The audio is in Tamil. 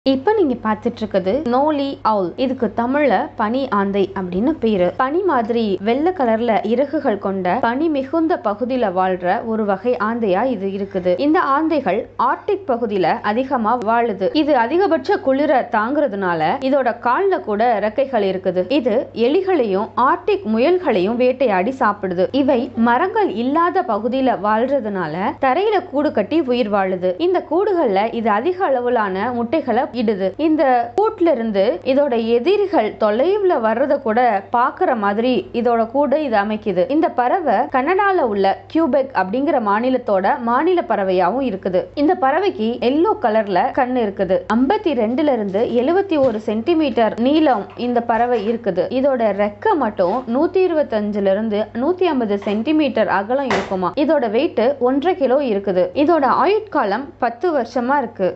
இப்ப நீங்க பார்த்துட்டு இருக்குது நோலி அவுல் இதுக்கு தமிழ்ல பனி ஆந்தை அப்படின்னு பேரு பனி மாதிரி வெள்ளை கலர்ல இறகுகள் கொண்ட பனி மிகுந்த பகுதியில வாழ்ற ஒரு வகை ஆந்தையா இது இருக்குது இந்த ஆந்தைகள் ஆர்டிக் பகுதியில அதிகமா வாழுது இது அதிகபட்ச குளிர தாங்குறதுனால இதோட கால்ல கூட ரெக்கைகள் இருக்குது இது எலிகளையும் ஆர்டிக் முயல்களையும் வேட்டையாடி சாப்பிடுது இவை மரங்கள் இல்லாத பகுதியில வாழ்றதுனால தரையில கூடு கட்டி உயிர் வாழுது இந்த கூடுகள்ல இது அதிக அளவிலான முட்டைகளை இடுது இந்த கூட்டுல இருந்து இதோட எதிரிகள் தொலைவுல வர்றத கூட பாக்குற மாதிரி இதோட கூடு இது அமைக்குது இந்த பறவை கனடால உள்ள கியூபெக் அப்படிங்கிற மாநிலத்தோட மாநில பறவையாவும் இருக்குது இந்த பறவைக்கு எல்லோ கலர்ல கண் இருக்குது ஐம்பத்தி ரெண்டுல இருந்து எழுபத்தி ஒரு சென்டிமீட்டர் நீளம் இந்த பறவை இருக்குது இதோட ரெக்க மட்டும் நூத்தி இருபத்தஞ்சுல இருந்து நூத்தி ஐம்பது சென்டிமீட்டர் அகலம் இருக்குமா இதோட வெயிட் ஒன்றரை கிலோ இருக்குது இதோட ஆயுட்காலம் பத்து வருஷமா இருக்கு